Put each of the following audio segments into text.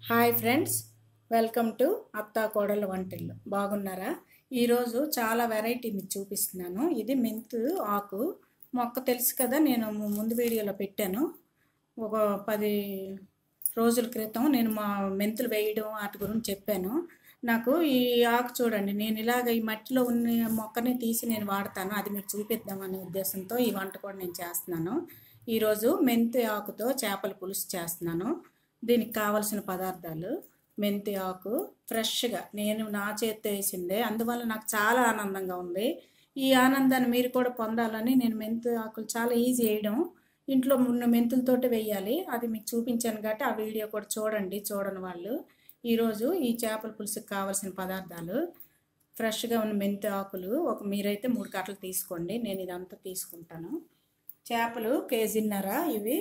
Hi friends welcome to అత్తా కోడల వంటిల్లు బాగున్నారా ఈరోజు చాలా వెరైటీ మీకు చూపిస్తున్నాను ఇది మెంతు ఆకు మొక్క తెలుసు కదా నేను ము- ముందు వీడియోలో పెట్టాను ఒక పది రోజుల క్రితం నేను మా మెంతులు వేయడం వాటి గురించి చెప్పాను నాకు ఈ ఆకు చూడండి నేను ఇలాగ ఈ మట్టిలో ఉన్న మొక్కని తీసి నేను వాడతాను అది మీకు చూపిద్దామనే ఉద్దేశంతో ఈ వంట కూడా నేను చేస్తున్నాను ఈరోజు మెంతి ఆకుతో చేపల పులుసు చేస్తున్నాను దీనికి కావలసిన పదార్థాలు మెంతి ఆకు ఫ్రెష్గా నేను నా చేత్తో వేసిందే అందువల్ల నాకు చాలా ఆనందంగా ఉంది ఈ ఆనందాన్ని మీరు కూడా పొందాలని నేను మెంతి ఆకులు చాలా ఈజీ వేయడం ఇంట్లో ఉన్న మెంతులతోటి వేయాలి అది మీకు చూపించాను కాబట్టి ఆ వీడియో కూడా చూడండి చూడని వాళ్ళు ఈరోజు ఈ చేపల పులుసుకి కావాల్సిన పదార్థాలు ఫ్రెష్గా ఉన్న మెంతి ఆకులు ఒక మీరైతే మూడు కట్టలు తీసుకోండి నేను ఇదంతా తీసుకుంటాను చేపలు కేజీన్నర ఇవి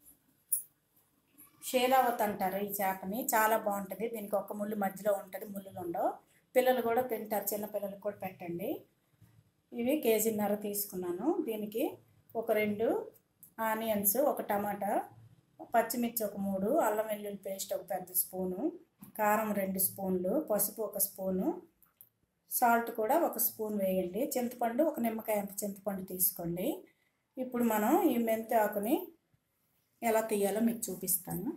షేలావత్ అంటారు ఈ చేపని చాలా బాగుంటుంది దీనికి ఒక ముళ్ళు మధ్యలో ఉంటుంది ముళ్ళులు ఉండవు పిల్లలు కూడా తింటారు చిన్న పిల్లలకు కూడా పెట్టండి ఇవి కేజీన్నర తీసుకున్నాను దీనికి ఒక రెండు ఆనియన్స్ ఒక టమాటా పచ్చిమిర్చి ఒక మూడు అల్లం వెల్లుల్లి పేస్ట్ ఒక పెద్ద స్పూను కారం రెండు స్పూన్లు పసుపు ఒక స్పూను సాల్ట్ కూడా ఒక స్పూన్ వేయండి చింతపండు ఒక నిమ్మకాయ అంత చింతపండు తీసుకోండి ఇప్పుడు మనం ఈ మెంతి ఆకుని ఎలా తీయాలో మీకు చూపిస్తాను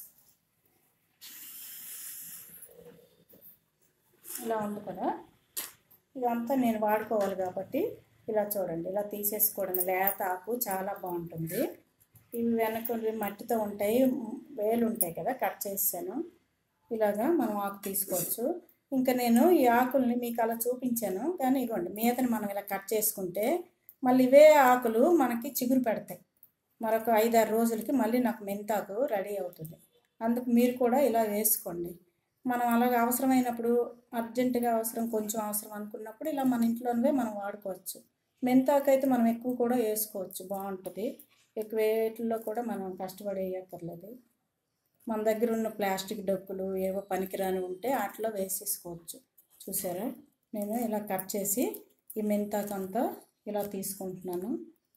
ఇలా ఉంది కదా ఇదంతా నేను వాడుకోవాలి కాబట్టి ఇలా చూడండి ఇలా తీసేసుకోవడం లేత ఆకు చాలా బాగుంటుంది ఇవి వెనక మట్టితో ఉంటాయి వేలు ఉంటాయి కదా కట్ చేసాను ఇలాగా మనం ఆకు తీసుకోవచ్చు ఇంకా నేను ఈ ఆకుల్ని మీకు అలా చూపించాను కానీ ఇవ్వండి మీదని మనం ఇలా కట్ చేసుకుంటే మళ్ళీ ఇవే ఆకులు మనకి చిగురు పెడతాయి మరొక ఐదారు రోజులకి మళ్ళీ నాకు మెంతాకు రెడీ అవుతుంది అందుకు మీరు కూడా ఇలా వేసుకోండి మనం అలాగ అవసరమైనప్పుడు అర్జెంటుగా అవసరం కొంచెం అవసరం అనుకున్నప్పుడు ఇలా మన ఇంట్లోనే మనం వాడుకోవచ్చు మెంతాకు అయితే మనం ఎక్కువ కూడా వేసుకోవచ్చు బాగుంటుంది ఎక్కువ వేటిల్లో కూడా మనం కష్టపడి వేయక్కర్లేదు మన దగ్గర ఉన్న ప్లాస్టిక్ డొక్కులు ఏవో పనికిరాని ఉంటే వాటిలో వేసేసుకోవచ్చు చూసారా నేను ఇలా కట్ చేసి ఈ మెంతాకు అంతా ఇలా తీసుకుంటున్నాను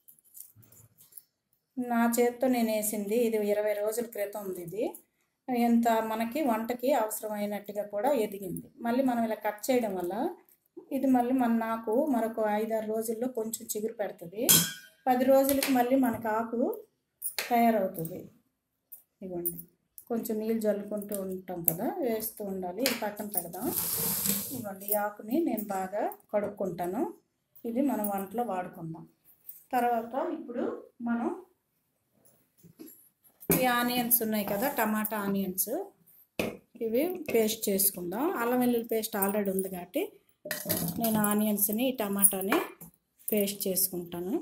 నా చేత్తో నేను వేసింది ఇది ఇరవై రోజుల క్రితం ఉంది ఇది ఎంత మనకి వంటకి అవసరమైనట్టుగా కూడా ఎదిగింది మళ్ళీ మనం ఇలా కట్ చేయడం వల్ల ఇది మళ్ళీ మన నాకు మరొక ఐదారు రోజుల్లో కొంచెం చిగురు పెడుతుంది పది రోజులకి మళ్ళీ మనకు ఆకు తయారవుతుంది ఇవ్వండి కొంచెం నీళ్ళు జల్లుకుంటూ ఉంటాం కదా వేస్తూ ఉండాలి ఇది పక్కన పెడదాం ఇవ్వండి ఈ ఆకుని నేను బాగా కడుక్కుంటాను ఇది మనం వంటలో వాడుకుందాం తర్వాత ఇప్పుడు మనం ఈ ఆనియన్స్ ఉన్నాయి కదా టమాటా ఆనియన్స్ ఇవి పేస్ట్ చేసుకుందాం అల్లం వెల్లుల్లి పేస్ట్ ఆల్రెడీ ఉంది కాబట్టి నేను ఆనియన్స్ని ఈ టమాటాని పేస్ట్ చేసుకుంటాను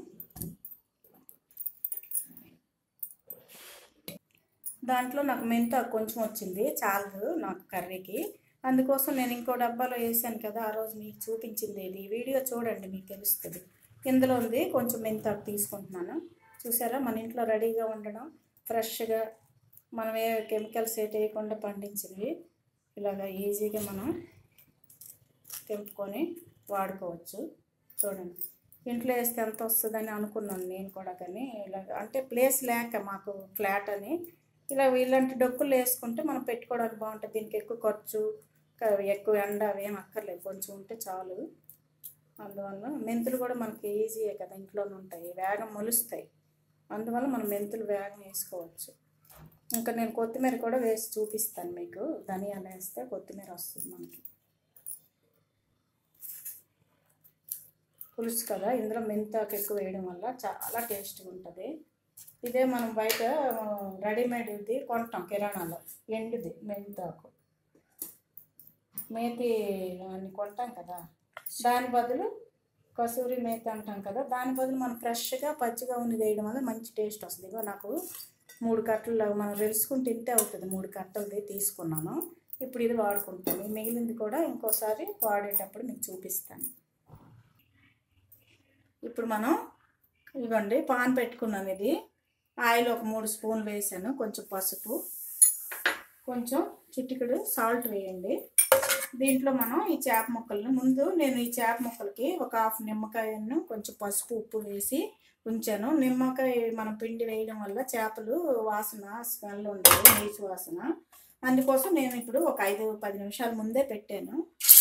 దాంట్లో నాకు మెంత కొంచెం వచ్చింది చాలదు నాకు కర్రీకి అందుకోసం నేను ఇంకో డబ్బాలో వేసాను కదా ఆ రోజు మీకు చూపించింది ఇది ఈ వీడియో చూడండి మీకు తెలుస్తుంది ఇందులో ఉంది కొంచెం మెంతాకు తీసుకుంటున్నాను చూసారా మన ఇంట్లో రెడీగా ఉండడం ఫ్రెష్గా మనం ఏ కెమికల్స్ ఏ వేయకుండా పండించినవి ఇలాగ ఈజీగా మనం తెంపుకొని వాడుకోవచ్చు చూడండి ఇంట్లో వేస్తే ఎంత వస్తుందని అనుకున్నాను నేను కూడా కానీ ఇలాగ అంటే ప్లేస్ లేక మాకు ఫ్లాట్ అని ఇలా ఇలాంటి డొక్కులు వేసుకుంటే మనం పెట్టుకోవడానికి బాగుంటుంది దీనికి ఎక్కువ ఖర్చు క- ఎక్కువ ఎండ అవేం అక్కర్లేదు కొంచెం ఉంటే చాలు అందువల్ల మెంతులు కూడా మనకి ఈజీయే కదా ఇంట్లోనే ఉంటాయి వేగం మొలుస్తాయి అందువల్ల మనం మెంతులు వేగం వేసుకోవచ్చు ఇంకా నేను కొత్తిమీర కూడా వేసి చూపిస్తాను మీకు ధనియాలు వేస్తే కొత్తిమీర వస్తుంది మనకి పులుసు కదా ఇందులో మెంతాకు ఎక్కువ వేయడం వల్ల చాలా టేస్ట్గా ఉంటుంది ఇదే మనం బయట రెడీమేడ్ ఇది కొంటాం కిరాణాలో ఎండుది మెంతాకు మేతి అని కొంటాం కదా దాని బదులు కసూరి మేతి అంటాం కదా దాని బదులు మనం ఫ్రెష్గా పచ్చిగా ఉన్నది వేయడం వల్ల మంచి టేస్ట్ వస్తుంది ఇగో నాకు మూడు కట్టలు మనం వెలుసుకుని తింటే అవుతుంది మూడు కట్టలది తీసుకున్నాను ఇప్పుడు ఇది వాడుకుంటాను ఈ మిగిలింది కూడా ఇంకోసారి వాడేటప్పుడు మీకు చూపిస్తాను ఇప్పుడు మనం ఇవ్వండి పాన్ పెట్టుకున్నాను ఇది ఆయిల్ ఒక మూడు స్పూన్లు వేసాను కొంచెం పసుపు కొంచెం చిటికెడు సాల్ట్ వేయండి దీంట్లో మనం ఈ చేప ముక్కలను ముందు నేను ఈ చేప ముక్కలకి ఒక హాఫ్ నిమ్మకాయను కొంచెం పసుపు ఉప్పు వేసి ఉంచాను నిమ్మకాయ మనం పిండి వేయడం వల్ల చేపలు వాసన స్మెల్ ఉండదు నీచు వాసన అందుకోసం నేను ఇప్పుడు ఒక ఐదు పది నిమిషాల ముందే పెట్టాను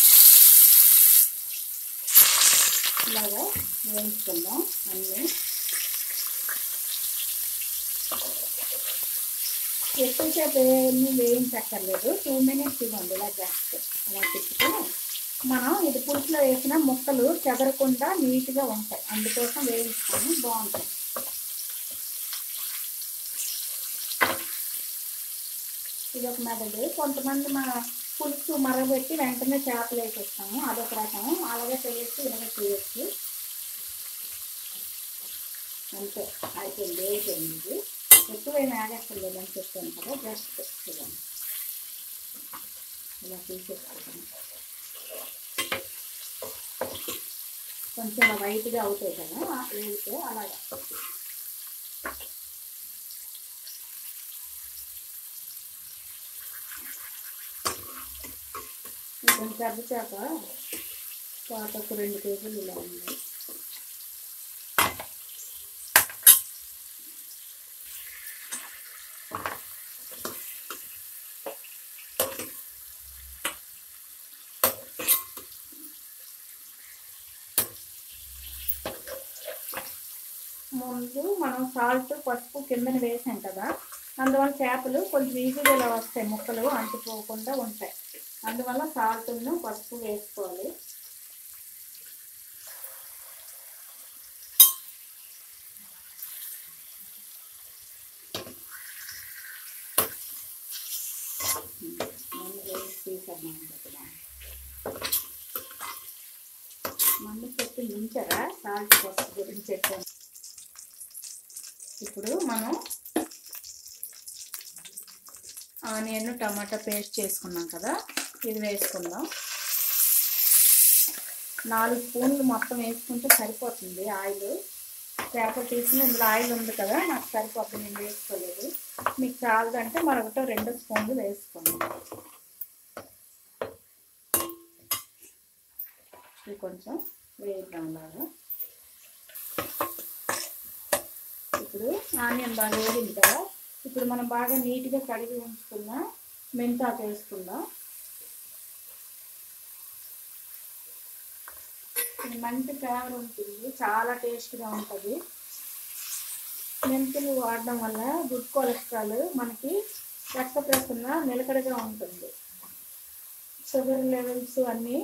ఇలాగా వేయించుకుందాం అన్నీ ఎక్కువసేపు ఏమీ వేయించక్కర్లేదు టూ మినిట్స్ ఇవ్వండి ఇలా జస్ట్ అలా తిప్పుకొని మనం ఇది పులుసులో వేసిన ముక్కలు చెదరకుండా నీట్గా ఉంటాయి అందుకోసం వేయించుకొని బాగుంటాయి ఇది ఒక మెథడ్ కొంతమంది మన పులుసు మరగబెట్టి వెంటనే చేపలు వేసేస్తాము అదొక రకం అలాగే చేయొచ్చు ఇలాగే చేయొచ్చు అంతే అయిపోయింది అయిపోయింది ఇది ఎక్కువైనా ఆగక్కర్లేదని చెప్పాను కదా జస్ట్ చూడండి ఇలా తీసేసుకుంటాను కొంచెం ఇలా వైట్గా అవుతాయి కదా వేడితే అలాగా కొంచెం పెద్ద చేప చేపకు రెండు కేజీలు ఇలా ఉంది ముందు మనం సాల్ట్ పసుపు కిందన వేసాం కదా అందువల్ల చేపలు కొంచెం ఈజీగా ఇలా వస్తాయి ముక్కలు అంటుకోకుండా ఉంటాయి అందువల్ల సాల్ట్ను పసుపు వేసుకోవాలి మళ్ళీ వేసి తీసాను కదా మళ్ళీ చెప్పి మించరా సాల్ట్ పసుపు గురించి చెప్పాను ఇప్పుడు మనం ఆనియన్ టమాటా పేస్ట్ చేసుకున్నాం కదా ఇది వేసుకుందాం నాలుగు స్పూన్లు మొత్తం వేసుకుంటే సరిపోతుంది ఆయిల్ చేప తీసిన ఇందులో ఆయిల్ ఉంది కదా నాకు సరిపోతుంది నేను వేసుకోలేదు మీకు చాలదంటే మరొకటో రెండు స్పూన్లు వేసుకోండి ఇది కొంచెం వేద్దాం లాగా ఇప్పుడు ఆనియన్ బాగా వేగింది కదా ఇప్పుడు మనం బాగా నీట్గా కడిగి ఉంచుకున్న మెంతాకు వేసుకుందాం ఇది మంచి ఫ్లేవర్ ఉంటుంది చాలా టేస్ట్గా ఉంటుంది మెంతులు వాడడం వల్ల గుడ్ కొలెస్ట్రాల్ మనకి రక్త ప్రసరణ నిలకడగా ఉంటుంది షుగర్ లెవెల్స్ అన్నీ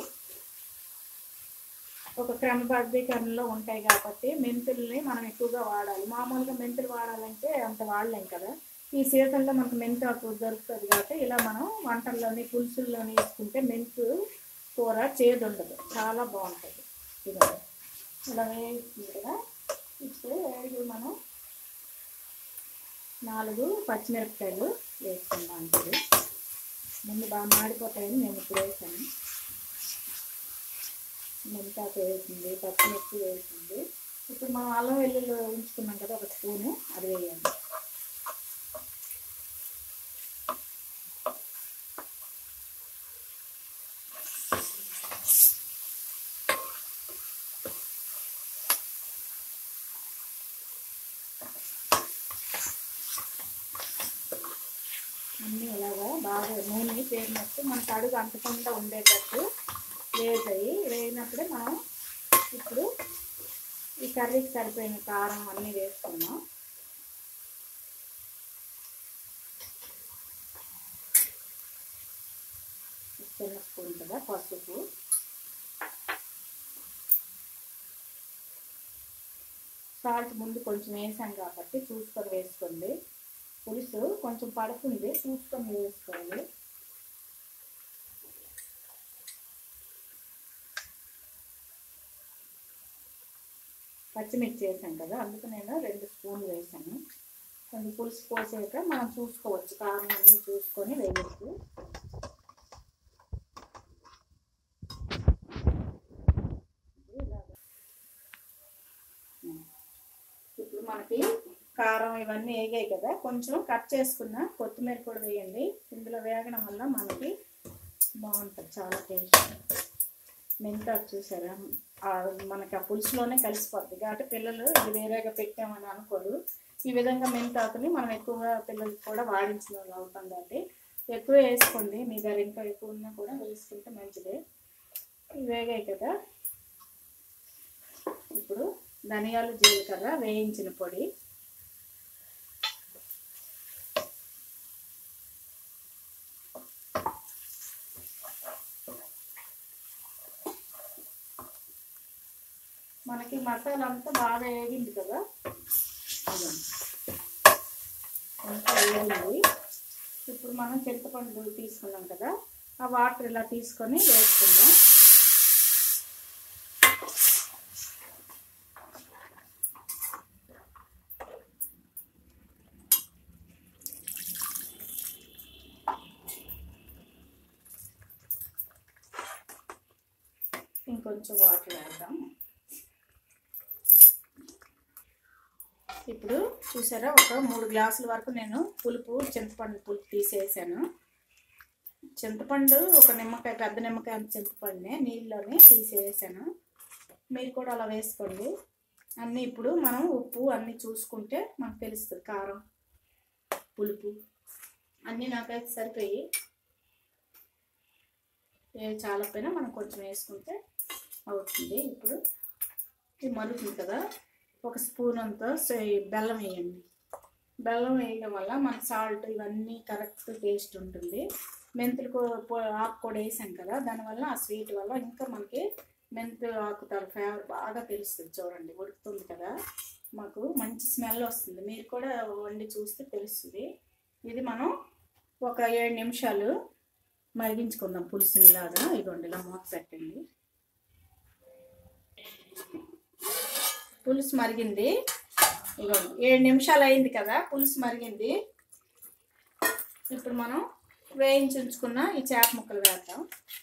ఒక క్రమబద్ధీకరణలో ఉంటాయి కాబట్టి మెంతుల్ని మనం ఎక్కువగా వాడాలి మామూలుగా మెంతులు వాడాలంటే అంత వాడలేం కదా ఈ సీజన్లో మనకు మెంతాకు దొరుకుతుంది కాబట్టి ఇలా మనం వంటల్లోని పులుసుల్లోని వేసుకుంటే మెంతు కూర చేదు ఉండదు చాలా బాగుంటుంది ఇలా ఇలా వేస్తుంది కదా ఇప్పుడు ఇప్పుడు మనం నాలుగు పచ్చిమిరపకాయలు వేసుకుందాం ఇప్పుడు ముందు బాగా మాడిపోతాయని నేను ఇప్పుడు వేసాను మెంతాకు వేసింది పచ్చిమిర్చి వేసింది ఇప్పుడు మనం అల్లం వెల్లుల్లి ఉంచుకున్నాం కదా ఒక స్పూను అది వేయండి అన్నీ ఇలాగా బాగా నూనె పేరినట్టు మనకు అడుగు అంటకుండా ఉండేటట్టు వేసాయి వేగినప్పుడే మనం ఇప్పుడు ఈ కర్రీకి సరిపోయిన కారం అన్నీ వేసుకున్నాం చిన్న స్పూన్ కదా పసుపు సాల్ట్ ముందు కొంచెం వేసాం కాబట్టి చూసుకొని వేసుకోండి పులుసు కొంచెం పడుతుంది చూసుకొని వేసుకోవాలి పచ్చిమిర్చి వేసాం కదా అందుకు నేను రెండు స్పూన్లు వేసాను కొంచెం పులుసు పోసాక మనం చూసుకోవచ్చు కారం అన్నీ చూసుకొని వేయచ్చు ఇప్పుడు మనకి కారం ఇవన్నీ వేగాయి కదా కొంచెం కట్ చేసుకున్న కొత్తిమీర కూడా వేయండి ఇందులో వేగడం వల్ల మనకి బాగుంటుంది చాలా టేస్ట్ మెంతాకు చూసారా ఆ మనకి ఆ పులుసులోనే కలిసిపోద్ది కాబట్టి పిల్లలు ఇది వేరేగా పెట్టామని అనుకోరు ఈ విధంగా మెంతాకుని మనం ఎక్కువగా పిల్లలకి కూడా వాడించిన వాళ్ళు అవుతాం కాబట్టి ఎక్కువ వేసుకోండి మీ దగ్గర ఇంకా ఎక్కువ ఉన్నా కూడా వేసుకుంటే మంచిదే ఇవి వేగాయి కదా ఇప్పుడు ధనియాలు జీలకర్ర వేయించిన పొడి మనకి మసాలా అంతా బాగా వేగింది కదా ఇదిగోండి. అంతా వేగింది ఇప్పుడు మనం చింతపండు తీసుకున్నాం కదా ఆ వాటర్ ఇలా తీసుకొని వేసుకుందాం ఇంకొంచెం వాటర్ వేద్దాం ఇప్పుడు చూసారా ఒక మూడు గ్లాసుల వరకు నేను పులుపు చింతపండు పులుపు తీసేసాను చింతపండు ఒక నిమ్మకాయ పెద్ద నిమ్మకాయ అంత చింతపండునే నీళ్ళలోనే తీసేసాను మీరు కూడా అలా వేసుకోండి అన్నీ ఇప్పుడు మనం ఉప్పు అన్నీ చూసుకుంటే మనకు తెలుస్తుంది కారం పులుపు అన్నీ నాకైతే సరిపోయి ఏ చాలకపోయినా మనం కొంచెం వేసుకుంటే అవుతుంది ఇప్పుడు ఇది మరుగుతుంది కదా ఒక స్పూన్ అంతా సే- బెల్లం వేయండి బెల్లం వేయడం వల్ల మన సాల్ట్ ఇవన్నీ కరెక్ట్ టేస్ట్ ఉంటుంది మెంతులు కూ- పొ- ఆకు కూడా వేసాం కదా దానివల్ల ఆ స్వీట్ వల్ల ఇంకా మనకి మెంతు ఆకు తల ఫ్లేవర్ బాగా తెలుస్తుంది చూడండి ఉడుకుతుంది కదా మాకు మంచి స్మెల్ వస్తుంది మీరు కూడా వండి చూస్తే తెలుస్తుంది ఇది మనం ఒక ఏడు నిమిషాలు మరిగించుకుందాం పులుసుని లాగా ఇదిగోండి ఇలా మూత పెట్టండి పులుసు మరిగింది ఇదిగోండి ఏడు నిమిషాలు అయింది కదా పులుసు మరిగింది ఇప్పుడు మనం వేయించి ఉంచుకున్న ఈ చేప ముక్కలు వేద్దాం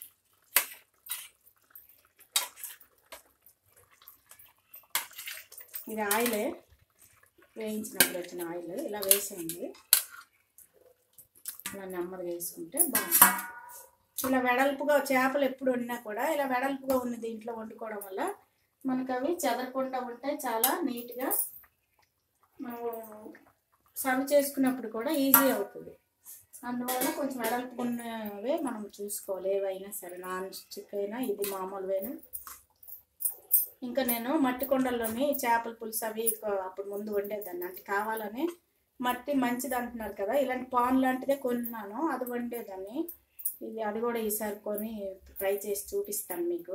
ఇది ఆయిలే వేయించినప్పుడు వచ్చిన ఆయిల్ ఇలా వేసేయండి ఇలా నెమ్మదిగా వేసుకుంటే బాగుంటుంది ఇలా వెడల్పుగా చేపలు ఎప్పుడు వండినా కూడా ఇలా వెడల్పుగా ఉన్న దీంట్లో వండుకోవడం వల్ల మనకు అవి చెదరకుండా ఉంటాయి చాలా నీట్గా మనం సర్వ్ చేసుకున్నప్పుడు కూడా ఈజీ అవుతుంది అందువల్ల కొంచెం వెడల్పుకున్నవే మనం చూసుకోవాలి ఏవైనా సరే నాన్ స్టిక్ అయినా ఇది మామూలువైనా ఇంకా నేను మట్టి కొండల్లోని చేపల పులుసు అవి ఒక- అప్పుడు ముందు వండేదాన్ని అంటే కావాలని మట్టి మంచిది అంటున్నారు కదా ఇలాంటి పాన్ లాంటిదే కొన్నాను అది వండేదాన్ని ఇది అది కూడా ఈసారి కొని ట్రై చేసి చూపిస్తాను మీకు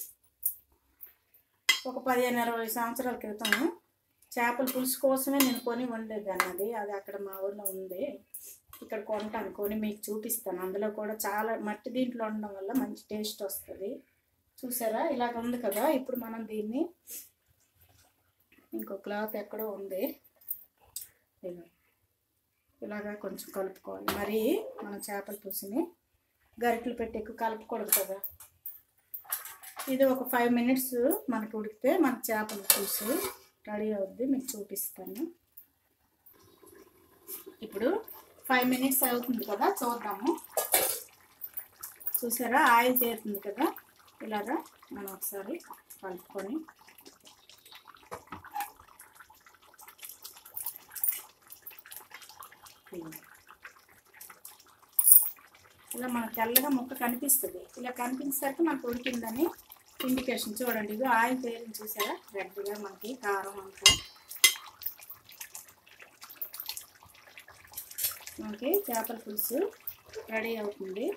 ఒక పదిహేను ఇరవై సంవత్సరాల క్రితం చేపల పులుసు కోసమే నేను కొని వండేదాన్ని అది అది అక్కడ మా ఊర్లో ఉంది ఇక్కడ కొంటాను కొని మీకు చూపిస్తాను అందులో కూడా చాలా మట్టి దీంట్లో ఉండడం వల్ల మంచి టేస్ట్ వస్తుంది చూసారా ఇలాగ ఉంది కదా ఇప్పుడు మనం దీన్ని ఇంకో క్లాత్ ఎక్కడో ఉంది ఇదిగో. ఇలాగా కొంచెం కలుపుకోవాలి మరి మనం చేపల పులుసుని గరిటెలు పెట్టి ఎక్కువ కలుపుకూడదు కదా ఇది ఒక ఫైవ్ మినిట్స్ మనకి ఉడికితే మన చేపల పులుసు రెడీ అవుద్ది మీకు చూపిస్తాను ఇప్పుడు ఫైవ్ మినిట్స్ అవుతుంది కదా చూద్దాము చూసారా ఆయిల్ తేరుతుంది కదా ఇలాగా మనం ఒకసారి కలుపుకొని తీయాలి. ఇలా మనకు తెల్లగా ముక్క కనిపిస్తుంది ఇలా కనిపించేసరికి మనకు ఉడికిందని ఇండికేషన్ చూడండి ఇది ఆయిల్ తేలింది చూసారా రెడ్గా మనకి కారం అంతా మనకి చేపల పులుసు రెడీ అవుతుంది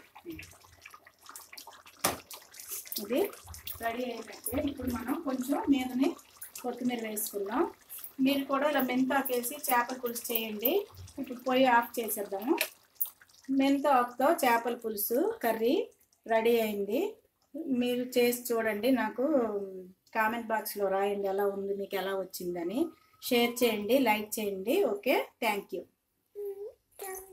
ఇది రెడీ అయిపోతే ఇప్పుడు మనం కొంచెం మీదని కొత్తిమీర వేసుకుందాం మీరు కూడా ఇలా మెంతాకేసి చేపల పులుసు చేయండి ఇప్పుడు పొయ్యి ఆఫ్ చేసేద్దాము మెంతాకుతో చేపల పులుసు కర్రీ రెడీ అయింది మీరు చేసి చూడండి నాకు కామెంట్ బాక్స్లో రాయండి ఎలా ఉంది మీకు ఎలా వచ్చిందని షేర్ చేయండి లైక్ చేయండి ఓకే థ్యాంక్ యూ